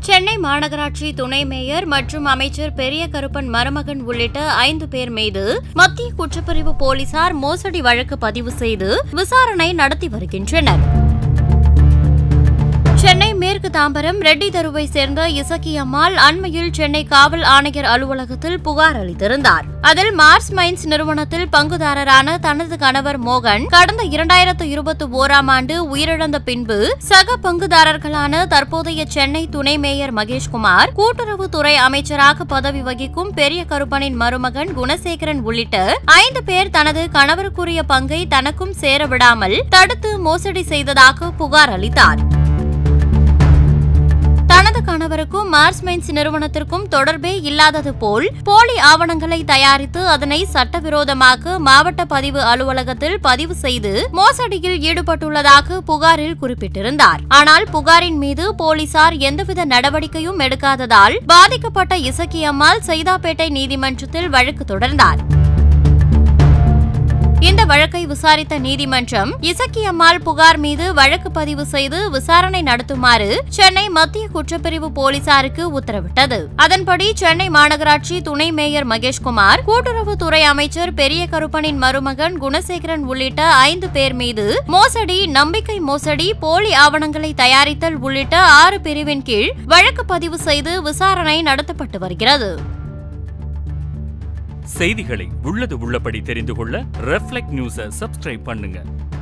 சென்னை மாநகராட்சி துணை மேயர் மற்றும் அமைச்சர் பெரிய கருப்பன் மருமகன் உள்ளிட்ட ஐந்து பேர் மீது மத்திய குற்றப்பிரிவு போலீசார் மோசடி வழக்கு பதிவு செய்து விசாரணை நடத்தி வருகின்றனர் சென்னை மேற்கு தாம்பரம் ரெட்டி தெருவை சேர்ந்த இசக்கி அம்மாள் அண்மையில் சென்னை காவல் ஆணையர் அலுவலகத்தில் புகார் அளித்திருந்தார் அதில் மார்ஸ் மைன்ஸ் நிறுவனத்தில் பங்குதாரரான தனது கணவர் மோகன் கடந்த இரண்டாயிரத்து இருபத்தி ஓராம் ஆண்டு உயிரிழந்த பின்பு சக பங்குதாரர்களான தற்போதைய சென்னை துணை மேயர் மகேஷ்குமார் கூட்டுறவுத்துறை அமைச்சராக பதவி வகிக்கும் பெரிய கருப்பனின் மருமகன் குணசேகரன் உள்ளிட்ட ஐந்து பேர் தனது கணவருக்குரிய பங்கை தனக்கும் சேர விடாமல் தடுத்து மோசடி செய்ததாக புகார் அளித்தார் தனது கணவருக்கும் மார்ஸ் மைன்ஸ் நிறுவனத்திற்கும் தொடர்பே இல்லாதது போல் போலி ஆவணங்களை தயாரித்து அதனை சட்டவிரோதமாக மாவட்ட பதிவு அலுவலகத்தில் பதிவு செய்து மோசடியில் ஈடுபட்டுள்ளதாக புகாரில் குறிப்பிட்டிருந்தார் ஆனால் புகாரின் மீது போலீசார் எந்தவித நடவடிக்கையும் எடுக்காததால் பாதிக்கப்பட்ட இசக்கி அம்மாள் சைதாப்பேட்டை நீதிமன்றத்தில் வழக்கு தொடர்ந்தார் இந்த வழக்கை விசாரித்த நீதிமன்றம் இசக்கி அம்மாள் புகார் மீது வழக்கு பதிவு செய்து விசாரணை நடத்துமாறு சென்னை மத்திய குற்றப்பிரிவு போலீசாருக்கு உத்தரவிட்டது அதன்படி சென்னை மாநகராட்சி துணை மேயர் மகேஷ்குமார் கூட்டுறவுத்துறை அமைச்சர் பெரிய கருப்பனின் மருமகன் குணசேகரன் உள்ளிட்ட ஐந்து பேர் மீது மோசடி நம்பிக்கை மோசடி போலி ஆவணங்களை தயாரித்தல் உள்ளிட்ட ஆறு பிரிவின் கீழ் வழக்கு பதிவு செய்து விசாரணை நடத்தப்பட்டு வருகிறது செய்திகளை உள்ளது உள்ளபடி தெரிந்து கொள்ள ரெஃப்ளெக்ட் நியூஸை சப்ஸ்கிரைப் பண்ணுங்க